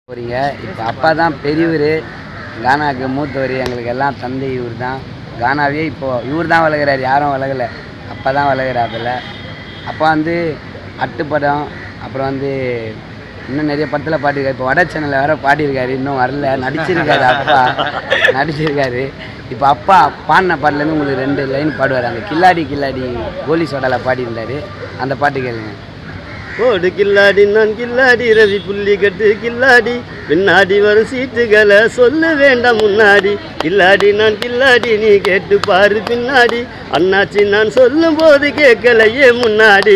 போகிறீங்க இப்போ அப்பா தான் பெரியவர் கானாக்கு மூத்தவர் எங்களுக்கு எல்லாம் தந்தை இவர் தான் கானாவே இப்போது இவர் தான் வளர்க்குறாரு யாரும் வளர்கல அப்பா தான் வளர்க்குறாப்புல அப்பா வந்து அட்டுப்படம் அப்புறம் வந்து இன்னும் நிறைய படத்தில் பாடியிருக்காரு இப்போ வட சேனலில் வேற பாடியிருக்காரு இன்னும் வரல நடிச்சிருக்காரு அப்பா நடிச்சிருக்காரு இப்போ அப்பா பாடின பாட்டுலேருந்து உங்களுக்கு ரெண்டு லைன் பாடுவார் அந்த கில்லாடி கில்லாடி கோலி சோடாவில் பாடியிருந்தாரு அந்த பாட்டு கேளுங்க ஓடு கில்லாடி நான் கில்லாடி ரவி புள்ளி கட்டு கில்லாடி பின்னாடி வரும் சீட்டுகளை சொல்ல வேண்டாம் முன்னாடி கில்லாடி நான் கில்லாடி நீ கேட்டு பாரு பின்னாடி அண்ணாச்சி நான் சொல்லும் போது கேட்கலையே முன்னாடி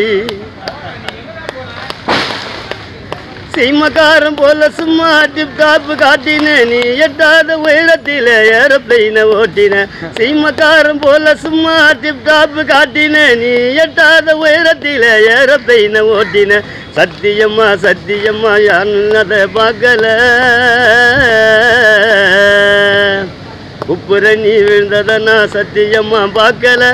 சீமக்காரன் போல சும்மா டிப் டாப் காட்டின நீ எட்டாத உயரத்தில் ஏரோப்ளைனை ஓட்டின சீமக்காரன் போல சும்மா டிப் டாப் காட்டின நீ எட்டாத உயரத்தில் ஏரோப்ளைனை ஓட்டின சத்தியம்மா சத்தியம்மா யாருன்னு அதை பார்க்கல உப்புற நீ விழுந்ததை நான் சத்தியம்மா பார்க்கல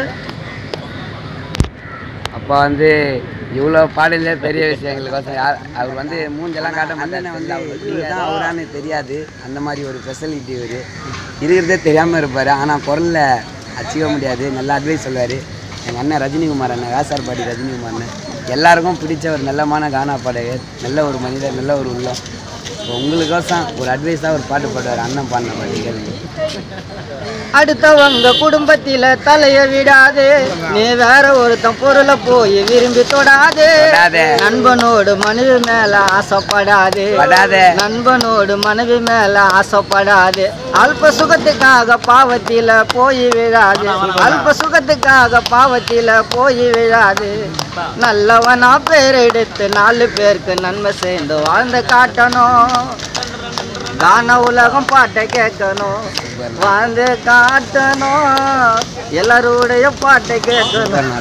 அப்போ வந்து இவ்வளோ பாடலே பெரிய விஷயம் எங்களுக்கோசம் யார் அவர் வந்து மூஞ்செல்லாம் காட்ட மாட்டார் வந்து அவர் நீங்கள் தான் அவரான்னு தெரியாது அந்த மாதிரி ஒரு ஃபெசிலிட்டி இவர் இருக்கிறதே தெரியாமல் இருப்பார் ஆனால் குரலில் அச்சிக்க முடியாது நல்லா அட்வைஸ் சொல்லுவார் எங்கள் அண்ணன் ரஜினிகுமார் அண்ணன் வேசார் பாடி ரஜினிகுமார் அண்ணன் எல்லாருக்கும் பிடிச்ச ஒரு நல்லமான கானா பாடகர் நல்ல ஒரு மனிதர் நல்ல ஒரு உள்ளம் இப்போ உங்களுக்கோசம் ஒரு அட்வைஸாக ஒரு பாட்டு பாடுவார் அண்ணன் பாடின பாட்டு கேளுங்க அடுத்தவங்க குடும்பத்தில தலைய விடாதே நீ வேற ஒருத்தன் பொருளை போய் விரும்பி தொடாதே தொடாதே. நண்பனோடு மனைவி மேல ஆசைப்படாதே படாதே. நண்பனோடு மனைவி மேல ஆசைப்படாதே அல்ப சுகத்துக்காக பாவத்தில போய் விழாது அல்ப சுகத்துக்காக பாவத்தில போய் விழாது நல்லவனா பேர் எடுத்து நாலு பேருக்கு நன்மை சேர்ந்து வாழ்ந்து காட்டணும் கான உலகம் பாட்டை கேட்கணும் வாழ்ந்து காட்டணும் எல்லாருடைய பாட்டை கேட்கணும்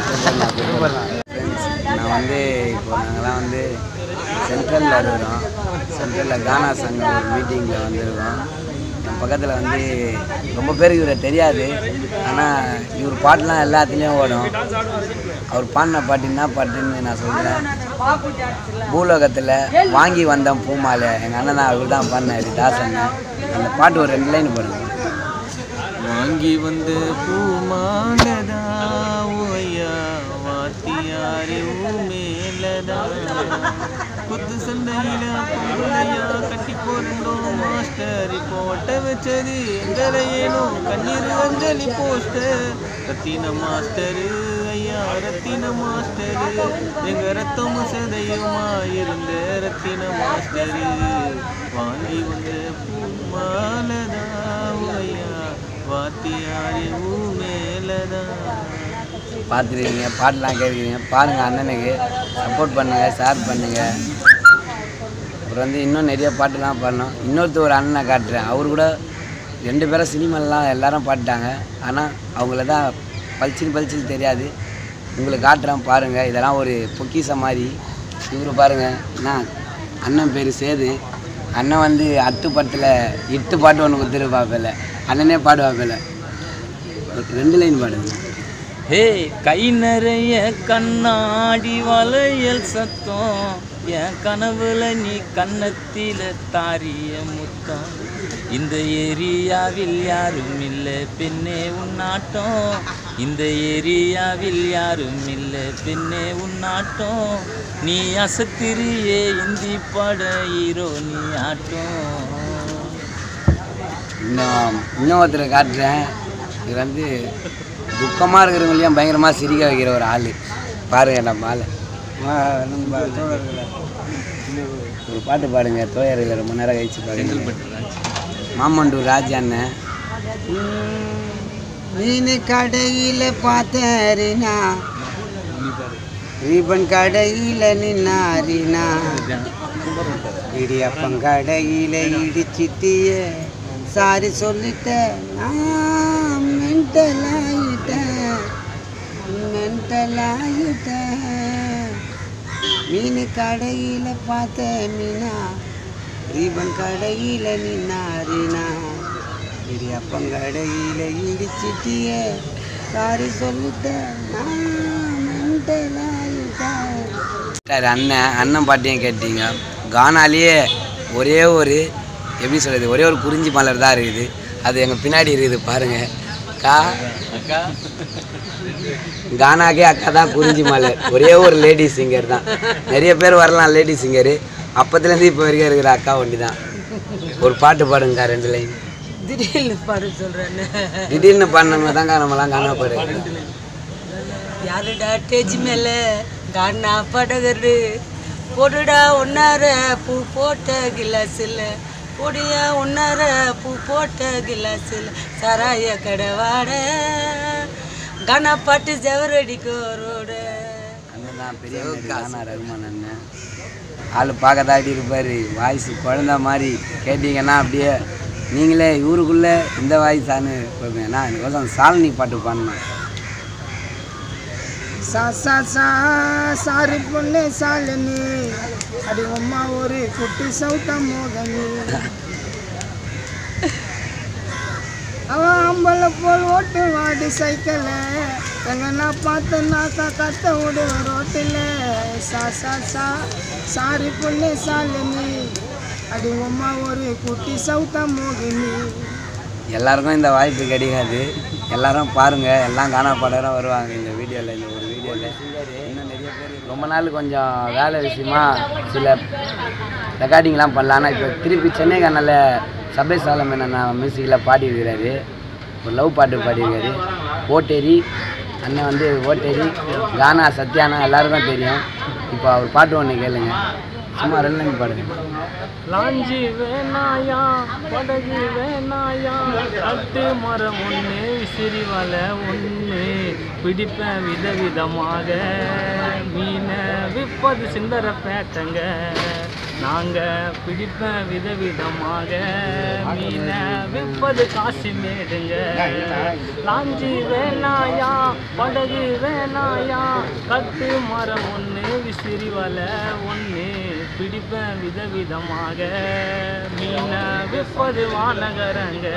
நான் வந்து இப்போ நாங்கள்லாம் வந்து சென்ட்ரலில் இருக்கிறோம் சென்ட்ரலில் கானா சங்கம் ஒரு மீட்டிங்கில் வந்திருக்கோம் என் பக்கத்தில் வந்து ரொம்ப பேருக்கு இவரை தெரியாது ஆனால் இவர் பாட்டுலாம் எல்லாத்துலேயும் ஓடும் அவர் பாடின பாட்டு என்ன பாட்டுன்னு நான் சொல்கிறேன் பூலோகத்தில் வாங்கி வந்தேன் பூமாலை எங்கள் அண்ணன் அவர் தான் பாடினாரு தாசன் அந்த பாட்டு ஒரு ரெண்டு லைன் பாடுங்க வாங்கி வந்த பூமாலதா ஓயா வாத்தியாரே மேலதா குத்து சண்டையில பொங்கலையா கட்டி போறோம் மாஸ்டர் இப்போ ஒட்ட வச்சது எங்களை ஏனோ கண்ணீர் அஞ்சலி போஸ்டர் ரத்தின மாஸ்டர் ஐயா ரத்தின மாஸ்டர் எங்க ரத்தம் சதையுமா இருந்த ரத்தின மாஸ்டர் வாங்கி வந்த பூமாலதா ஓயா வாத்தியாரே மேலதா பார்த்துருக்கீங்க பாட்டெலாம் கேட்குறீங்க பாருங்கள் அண்ணனுக்கு சப்போர்ட் பண்ணுங்கள் ஷேர் பண்ணுங்கள் அப்புறம் வந்து இன்னும் நிறைய பாட்டுலாம் பாடணும் இன்னொருத்தர் ஒரு அண்ணனை காட்டுறேன் அவர் கூட ரெண்டு பேரும் சினிமாலாம் எல்லாரும் பாடிட்டாங்க ஆனால் அவங்கள தான் பளிச்சுன்னு பளிச்சுன்னு தெரியாது உங்களுக்கு காட்டுறேன் பாருங்கள் இதெல்லாம் ஒரு பொக்கிஷம் மாதிரி இவர் பாருங்கள் என்ன அண்ணன் பேர் சேது அண்ணன் வந்து அட்டு படத்தில் இட்டு பாட்டு ஒன்று கொடுத்துருப்பாப்பில்ல அண்ணனே பாடுவாப்பில்ல ரெண்டு லைன் பாடுங்க ஹே கை நிறைய கண்ணாடி வளையல் சத்தம் என் கனவுல நீ கன்னத்தில தாரிய முத்தம் இந்த ஏரியாவில் யாரும் இல்லை பெண்ணே உன்னாட்டம் இந்த ஏரியாவில் யாரும் இல்லை பெண்ணே உன்னாட்டம் நீ அசத்திரியே இந்தி பட ஹீரோ நீ ஆட்டம் இன்னும் இன்னொருத்தரை காட்டுறேன் இது வந்து துக்கமாக இருக்கிறவங்களையும் பயங்கரமாக சிரிக்க வைக்கிற ஒரு ஆள் பாருங்க நம்ம ஆள் நம்ம தோழர்களை ஒரு பாட்டு பாடுங்க தோழர்களை ரொம்ப நேரம் கழிச்சு பாருங்க மாமண்டூர் ராஜா அண்ணன் மீன் கடையில் பார்த்தேரினா ரீபன் கடையில் நின்னாரினா இடியப்பம் கடையில் இடிச்சிட்டிய சாரி சொல்லிட்டேன் நான் மென்டல் ஆயிட்டேன் மென்டல் ஆயிட்டேன் மீன் கடையில் பார்த்தேன் மீனா ரீபன் கடையில் நின்னாரினா இடியப்பம் கடையில் இடிச்சிட்டிய சாரி சொல்லிட்டேன் நான் மென்டல் ஆயிட்டேன் அண்ணன் அண்ணன் பாட்டையும் கேட்டீங்க கானாலேயே ஒரே ஒரு எப்படி சொல்கிறது ஒரே ஒரு குறிஞ்சி மலர் தான் இருக்குது அது எங்கள் பின்னாடி இருக்குது பாருங்கள் கா அக்கா கானாக்கே அக்கா தான் குறிஞ்சி மலர் ஒரே ஒரு லேடி சிங்கர் தான் நிறைய பேர் வரலாம் லேடி சிங்கரு அப்பத்துலேருந்து இப்போ வரைக்கும் இருக்கிற அக்கா ஒண்டி தான் ஒரு பாட்டு பாடுங்கக்கா ரெண்டு லைன் திடீர்னு பாட சொல்றேன்னு திடீர்னு பண்ணவங்க தாங்க நம்மலாம் காண பாடு யாருடா டேஜ் மேல கானா படகரு போடுடா ஒன்னார பூ போட்ட கிளாஸில் பொடியா ஒன்னார பூ போட்ட கிளாஸில் சராய கடவாட கானா பாட்டு ஜவரடிக்கோரோட அண்ணன் தான் பெரிய கானா ரகுமான் அண்ணன் ஆள் பார்க்க தாட்டி இருப்பார் வாய்ஸ் குழந்த மாதிரி கேட்டிங்கன்னா அப்படியே நீங்களே ஊருக்குள்ளே இந்த வாய்ஸான்னு கேட்பேன் நான் எனக்கோசம் சாலினி பாட்டு பாடணும் சா சா சா சாரி பொண்ணு சாலினி அடி அம்மா ஒரு குட்டி சவுத்த மோகனி அவன் அம்பல போல் ஓட்டு வாடி சைக்கிள எங்கன்னா பார்த்தனாக்கா கத்த விடுவேன் ரோட்டில் சா சா சா சாரி பொண்ணு சாலினி அடி அம்மா ஒரு குட்டி சவுத்த மோகினி எல்லாருக்கும் இந்த வாய்ப்பு கிடைக்காது எல்லாரும் பாருங்கள் எல்லாம் காணா பாடலாம் வருவாங்க இந்த வீடியோவில் இந்த ஒரு வீடியோவில் இன்னும் நிறைய பேர் ரொம்ப நாள் கொஞ்சம் வேலை விஷயமா சில ரெக்கார்டிங்லாம் பண்ணலாம் ஆனால் இப்போ திருப்பி சென்னை கண்ணில் சபை சாலம் என்ன மியூசிக்கில் பாடியிருக்கிறாரு ஒரு லவ் பாட்டு பாடியிருக்காரு ஓட்டேரி அண்ணன் வந்து ஓட்டேரி கானா சத்யானா எல்லாருக்கும் தெரியும் இப்போ அவர் பாட்டு ஒன்று கேளுங்க சும்மா ரெண்டு லைன் பாடுங்க லாஞ்சி வேணாயா படகு வேணாயா கட்டு மரம் ஒன்று விசிறி வலை ஒன்று பிடிப்பேன் விதவிதமாக மீனை விற்பது சிந்தர பேட்டங்க நாங்கள் பிடிப்பேன் விதவிதமாக மீனை விற்பது காசி மேடுங்க லாஞ்சி வேணாயா படகு வேணாயா கட்டு மரம் ஒன்று விசிறி வலை ஒன்று பிடிப்பேன் விதவிதமாக மீனை விற்பது வானகரங்க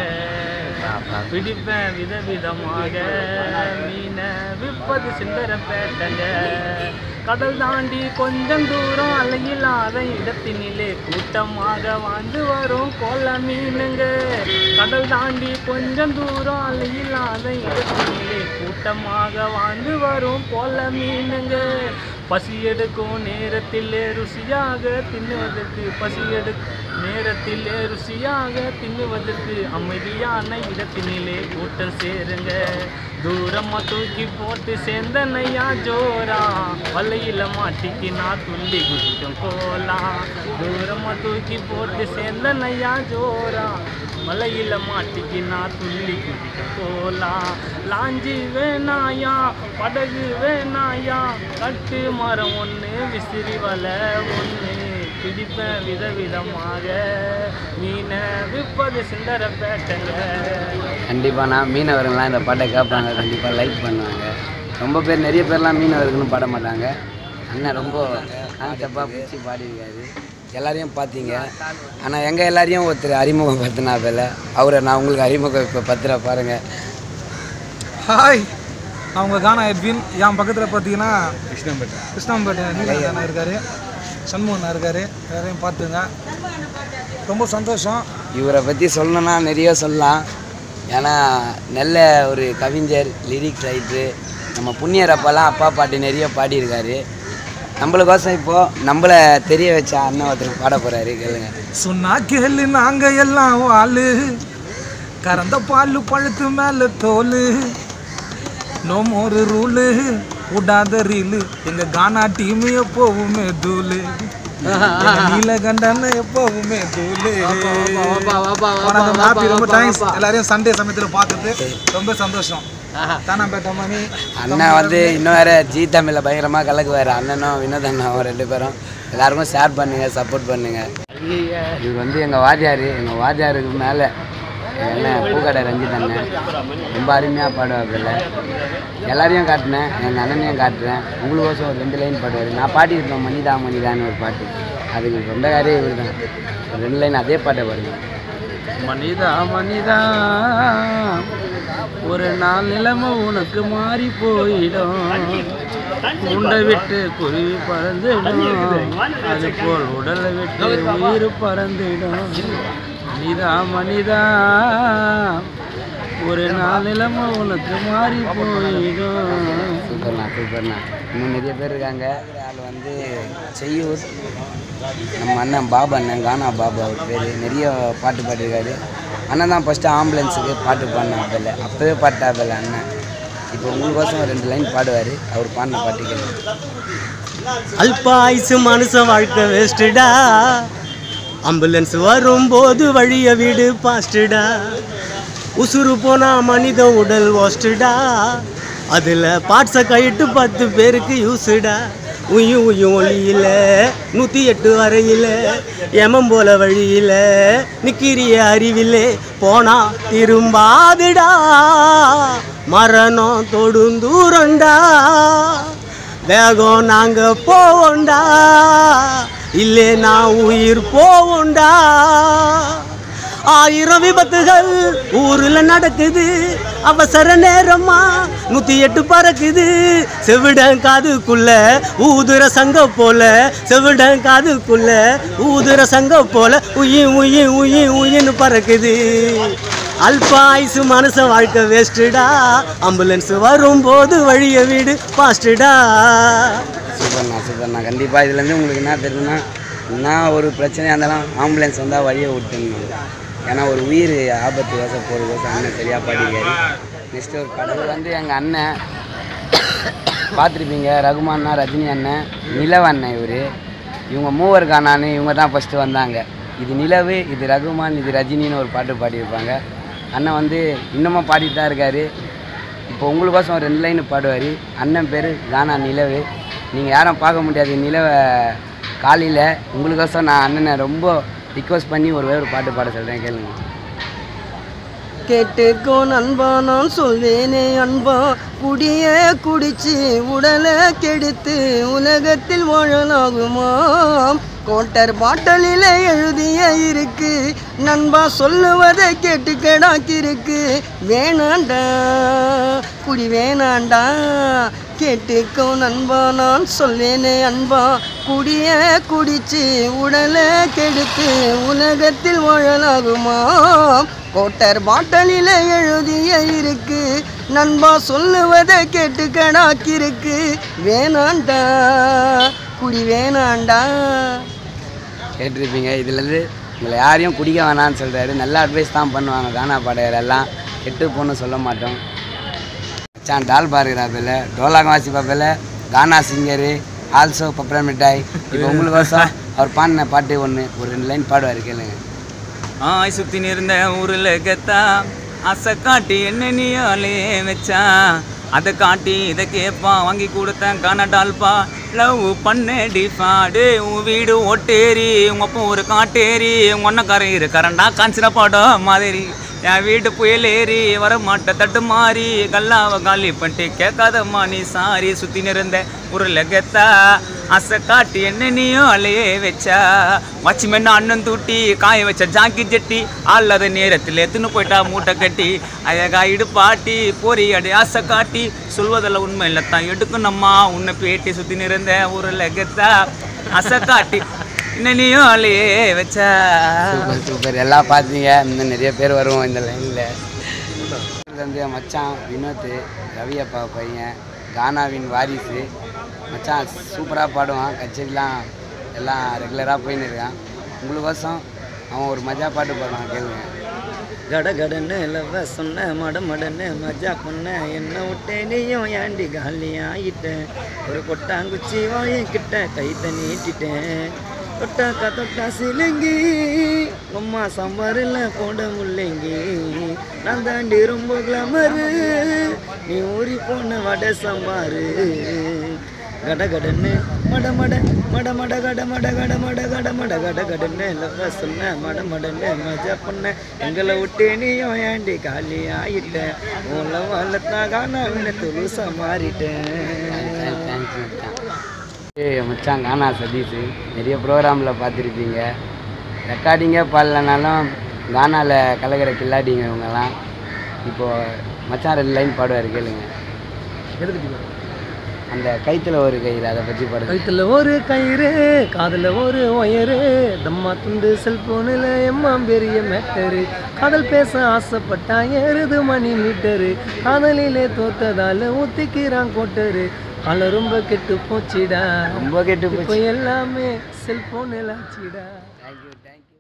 பிடிப்பேன் விதவிதமாக மீனை விற்பது சிந்தரப்பேட்டங்க கடல் தாண்டி கொஞ்சம் தூரம் அலையில்லாத இடத்தினிலே கூட்டமாக வாழ்ந்து வரும் கோல மீனுங்க கடல் தாண்டி கொஞ்சம் தூரம் அலையில்லாத இடத்தினிலே கூட்டமாக வாழ்ந்து வரும் கோல மீனுங்க பசி எடுக்கும் நேரத்திலே ருசியாக தின்னுவதற்கு பசி எடுக்கும் நேரத்திலே ருசியாக தின்னுவதற்கு அமைதியான இடத்தினிலே கூட்டம் சேருங்க தூரமா தூக்கி போட்டு சேர்ந்தனையா ஜோரா வலையில மாட்டிக்கு நான் துள்ளி குதிக்கும் போலாம் தூரமா தூக்கி போட்டு சேர்ந்தனையா ஜோரா மலையில மாட்டிக்கு நான் துள்ளி குதிக்க போலாம் லாஞ்சி வேணாயா படகு வேணாயா கட்டு மரம் ஒன்று விசிறி வலை ஒன்று பிடிப்பேன் விதவிதமாக மீனை விற்பது சிந்தர பேட்டங்க கண்டிப்பாக நான் மீனவர்கள்லாம் இந்த பாட்டை கேட்பாங்க கண்டிப்பாக லைக் பண்ணுவாங்க ரொம்ப பேர் நிறைய பேர்லாம் மீனவர்கள்னு பாட மாட்டாங்க அண்ணன் ரொம்ப கான்செப்டாக பிடிச்சி பாடியிருக்காரு எல்லாரையும் பார்த்தீங்க ஆனால் எங்கள் எல்லாரையும் ஒருத்தர் அறிமுகப்படுத்தினாப்பில் அவரை நான் உங்களுக்கு அறிமுகம் இப்போ பத்திர பாருங்கள் ஹாய் நான் உங்கள் கானா எட்வின் என் பக்கத்தில் பார்த்தீங்கன்னா கிருஷ்ணம்பேட்டை கிருஷ்ணம்பேட்டை நீலகண்ணா இருக்கார் சண்முகண்ணா இருக்கார் எல்லாரையும் பார்த்துங்க ரொம்ப சந்தோஷம் இவரை பற்றி சொல்லணும்னா நிறைய சொல்லலாம் ஏன்னா நல்ல ஒரு கவிஞர் லிரிக்ஸ் ரைட்ரு நம்ம புண்ணியர் அப்பெல்லாம் அப்பா பாட்டு நிறைய பாடியிருக்காரு நம்மளுக்கோசம் இப்போது நம்மளை தெரிய வச்ச அண்ணன் ஒருத்தர் பாட போகிறாரு கேளுங்க சொன்னா கேளு நாங்கள் எல்லாம் வாழு கறந்த பால் பழுத்து மேலே தோல் நோ மோர் ரூலு விடாத ரீலு எங்கள் கானா டீம் எப்போவுமே தூளு எங்க நீலகண்டன் எப்போவுமே தூளு வணக்கம் ஹாப்பி ரொம்ப தேங்க்ஸ் எல்லாரையும் சண்டே சமயத்தில் பார்க்குறது ரொம்ப சந்தோஷம் தானாம்பேட்டை மணி அண்ணன் வந்து இன்னும் வேறு ஜி தமிழில் பயங்கரமாக கலக்குவார் அண்ணனும் வினோத் அண்ணாவும் ரெண்டு பேரும் எல்லாருக்கும் ஷேர் பண்ணுங்கள் சப்போர்ட் பண்ணுங்கள் இவர் வந்து எங்கள் வாத்தியார் எங்கள் வாத்தியாருக்கு மேலே என்ன பூக்கடை ரஞ்சித் அண்ணன் ரொம்ப அருமையாக பாடுவாப்பில்ல எல்லாரையும் காட்டினேன் எங்கள் அண்ணனையும் காட்டுறேன் உங்களுக்கோசம் ஒரு ரெண்டு லைன் பாடுவார் நான் பாடியிருப்பேன் மணிதா மணிதான்னு ஒரு பாட்டு அதுக்கு சொந்தக்காரே இவர் தான் ஒரு ரெண்டு லைன் அதே பாட்டை பாடுங்க மனிதா மனிதா ஒரு நாள் நிலைமை உனக்கு மாறி போயிடும் உண்டை விட்டு குருவி பறந்துடும் அது போல் உடலை விட்டு உயிர் பறந்துடும் மனிதா மனிதா ஒரு நாள் நிலைமை உனக்கு மாறி போயிடும் சூப்பர்ண்ணா சூப்பர்ண்ணா இன்னும் நிறைய பேர் இருக்காங்க ஆள் வந்து செய்யூர் நம்ம அண்ணன் பாபு அண்ணன் கானா பாபு அவர் பேர் நிறைய பாட்டு பாடியிருக்காரு அண்ணன் தான் ஃபஸ்ட்டு ஆம்புலன்ஸுக்கு பாட்டு பாடினாப்பில்ல அப்போவே பாட்டாப்பில்ல அண்ணன் இப்போ உங்களுக்கோசம் ரெண்டு லைன் பாடுவார் அவர் பாடின பாட்டு கேட்கு அல்பாயுசு மனுஷ வாழ்க்கை வேஸ்ட்டுடா ஆம்புலன்ஸ் வரும்போது வழிய வீடு பாஸ்டுடா உசுறு போனா மனித உடல் வாஸ்டுடா அதில் பார்ட்ஸை கைட்டு பத்து பேருக்கு யூஸுடா உயும் உயும் ஒளியில நூற்றி எட்டு வரையில எமம் போல வழியில நிக்கிறிய அறிவிலே போனா திரும்பாதுடா மரணம் தொடுந்தூரண்டா வேகம் நாங்க போவோண்டா இல்லே நான் உயிர் போவோண்டா ஆயிரம் விபத்துகள் ஊர்ல நடக்குது அவசர நேரமா நூத்தி எட்டு பறக்குது செவிடன் காதுக்குள்ள ஊதுற சங்க போல செவிடன் காதுக்குள்ள ஊதுற சங்க போல உயி உயி உயி உயின்னு பறக்குது அல்பாயுசு மனச வாழ்க்கை வேஸ்ட்டுடா ஆம்புலன்ஸ் வரும்போது வழிய வீடு பாஸ்டுடா சூப்பர்ண்ணா சூப்பர்ண்ணா கண்டிப்பாக இதுலேருந்து உங்களுக்கு என்ன தெரியுதுன்னா நான் ஒரு பிரச்சனையாக இருந்தாலும் ஆம்புலன்ஸ் வந்தால் வழியை விட்டுணும் ஏன்னா ஒரு உயிர் ஆபத்து வச போகிறதுக்கோசம் அண்ணன் சரியாக பாடிக்காரு நெக்ஸ்ட் ஒரு படம் வந்து எங்கள் அண்ணன் பார்த்துருப்பீங்க ரகுமான்னா ரஜினி அண்ணன் நிலவு அண்ணன் இவர் இவங்க மூவர் காணான்னு இவங்க தான் ஃபஸ்ட்டு வந்தாங்க இது நிலவு இது ரகுமான் இது ரஜினின்னு ஒரு பாட்டு பாடியிருப்பாங்க அண்ணன் வந்து இன்னமும் பாடிட்டு தான் இருக்கார் இப்போ உங்களுக்கோசம் ஒரு ரெண்டு லைன் பாடுவார் அண்ணன் பேர் கானா நிலவு நீங்கள் யாரும் பார்க்க முடியாது நிலவை காலையில் உங்களுக்கோசம் நான் அண்ணனை ரொம்ப ரிக்வஸ்ட் பண்ணி ஒரு ஒரு பாட்டு பாட சொல்கிறேன் கேளுங்க கேட்டுக்கோ நண்பா நான் சொல்வேனே அன்பா குடிய குடிச்சு உடலை கெடுத்து உலகத்தில் வாழலாகுமாம் கோட்டர் பாட்டலில் எழுதிய இருக்கு நண்பா சொல்லுவதை கேட்டு கெடாக்கிருக்கு வேணாண்டா குடி வேணாண்டா கேட்டுக்கோ நண்பா நான் சொல்வேனே அன்பா குடிய குடிச்சு உடலை கெடுத்து உலகத்தில் வாழலாகுமா கோட்டர் பாட்டலில் எழுதிய இருக்கு நண்பா சொல்லுவதை கேட்டு கணாக்கிருக்கு வேணாண்டா குடி வேணாண்டா கேட்டிருப்பீங்க இதுலேருந்து உங்களை யாரையும் குடிக்க வேணாம்னு சொல்கிறாரு நல்ல அட்வைஸ் தான் பண்ணுவாங்க கானா பாடகர் எல்லாம் கெட்டு போன்னு சொல்ல மாட்டோம் மச்சான் டால் பாருகிறாப்பில் டோலாக வாசிப்பாப்பில் கானா சிங்கரு ஆல்சோ பப்பர மிட்டாய் இப்போ உங்களுக்கோசம் அவர் பாடின பாட்டு ஒன்று ஒரு ரெண்டு லைன் பாடுவார் கேளுங்க ஆய் சுத்தி நிறந்த ஊரில் கெத்தா ஆசை காட்டி என்ன நீ ஆளே வச்சா அதை காட்டி இதை கேட்பான் வாங்கி கொடுத்தேன் கனடால்பா லவ் பண்ண டிஃபாடு உன் வீடு ஒட்டேரி உங்க அப்பா ஒரு காட்டேரி உங்க ஒன்னக்கார இரு கரண்டா காஞ்சின படம் மாதிரி என் வீட்டு புயல் ஏறி வர மாட்ட தட்டு மாறி கல்லாவ காலி பண்ணிட்டு கேட்காதம்மா நீ சாரி சுத்தி நிறந்த ஊரில் கெத்தா அசை காட்டி என்ன நீயும் அலையே வச்சா வாட்ச்மேன் அண்ணன் தூட்டி காய வச்ச ஜாக்கி ஜெட்டி ஆளாத நேரத்தில் எத்துன்னு போயிட்டா மூட்டை கட்டி அழகா இடுப்பாட்டி போரி அடி ஆசை காட்டி சொல்வதில் உண்மை இல்லை தான் எடுக்கணும்மா உன்னை பேட்டி சுற்றி நிறந்த ஊரில் கெத்தா அசை காட்டி என்ன நீயும் அலையே வச்சா சூப்பர் சூப்பர் எல்லாம் பார்த்தீங்க இன்னும் நிறைய பேர் வருவோம் இந்த லைனில் வந்து என் மச்சான் வினோத் ரவி அப்பா பையன் கானாவின் வாரிசு மச்சான் சூப்பராக பாடுவான் கச்சேரிலாம் எல்லாம் ரெகுலராக போயின்னு இருக்கான் உங்களுக்கோசம் அவன் ஒரு மஜா பாட்டு பாடுவான் கேளுங்க கடகடன்னு லவ சொன்ன மட மடன்னு மஜா பண்ண என்ன விட்டே நீயும் ஏண்டி காலி ஆயிட்டேன் ஒரு கொட்டாங்குச்சி வாயின் கிட்ட கைத்த நீட்டிட்டேன் தொட்டாக்கா தொட்டா சிலங்கி அம்மா சாம்பாரில் போட முள்ளங்கி நான் தாண்டி ரொம்ப கிளமரு நீ ஊறி போன வடை சாம்பாரு கடகடன்னு மட மட மட மட கட மட கட மட கட மட கட கடன்னு லவ சொன்ன மட மடன்னு மஜா பண்ண எங்களை விட்டு நீயும் ஏண்டி காலி ஆயிட்டேன் உள்ள வளர்த்தான் காணாவின துருசா மாறிட்டேன் தேங்க்ஸ் மச்சான் ஏய் மச்சான் கானா சதீஷ் நிறைய ப்ரோக்ராமில் பார்த்துருப்பீங்க ரெக்கார்டிங்கே பாடலனாலும் கானாவில் கலக்கிற கில்லாடிங்க இவங்கெல்லாம் இப்போது மச்சான் ரெண்டு லைன் பாடுவார் கேளுங்க அந்த கைத்தில் ஒரு கயிறு அதை பற்றி பாடுங்க கழுத்துல ஒரு கயிறு காதுல ஒரு ஒயரு தம்மா துண்டு செல்போனில் எம்மா பெரிய மேட்டரு காதல் பேச ஆசைப்பட்டா ஏறுது மணி மீட்டரு காதலிலே தோத்ததால ஊத்திக்கிறான் கோட்டரு கால ரொம்ப கெட்டு போச்சுடா ரொம்ப கெட்டு இப்போ போச்சு எல்லாமே செல்போனில் ஆச்சுடா தேங்க்யூ தேங்க்யூ